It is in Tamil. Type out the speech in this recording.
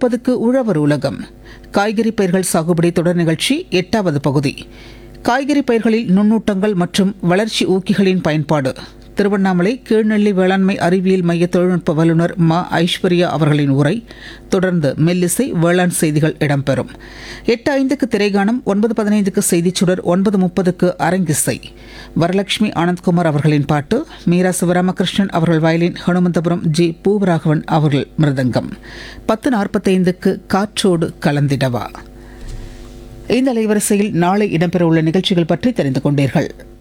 முப்பதுக்கு உழவர் உலகம் காய்கறி பயிர்கள் சாகுபடி தொடர் நிகழ்ச்சி எட்டாவது பகுதி காய்கறி பயிர்களில் நுண்ணூட்டங்கள் மற்றும் வளர்ச்சி ஊக்கிகளின் பயன்பாடு திருவண்ணாமலை கீழ்நெல்லி வேளாண்மை அறிவியல் மைய தொழில்நுட்ப வல்லுநர் மா ஐஸ்வர்யா அவர்களின் உரை தொடர்ந்து மெல்லிசை வேளாண் செய்திகள் இடம்பெறும் எட்டு ஐந்துக்கு திரைகானம் ஒன்பது பதினைந்துக்கு செய்திச் சுடர் ஒன்பது முப்பதுக்கு அரங்கிசை வரலட்சுமி ஆனந்த்குமார் அவர்களின் பாட்டு மீரா சிவராமகிருஷ்ணன் அவர்கள் வயலின் ஹனுமந்தபுரம் ஜி பூவராகவன் அவர்கள் மிருதங்கம் பத்து நாற்பத்தைந்துக்கு காற்றோடு கலந்திடவா இந்த அலைவரிசையில் நாளை இடம்பெறவுள்ள நிகழ்ச்சிகள் பற்றி தெரிந்து கொண்டீர்கள்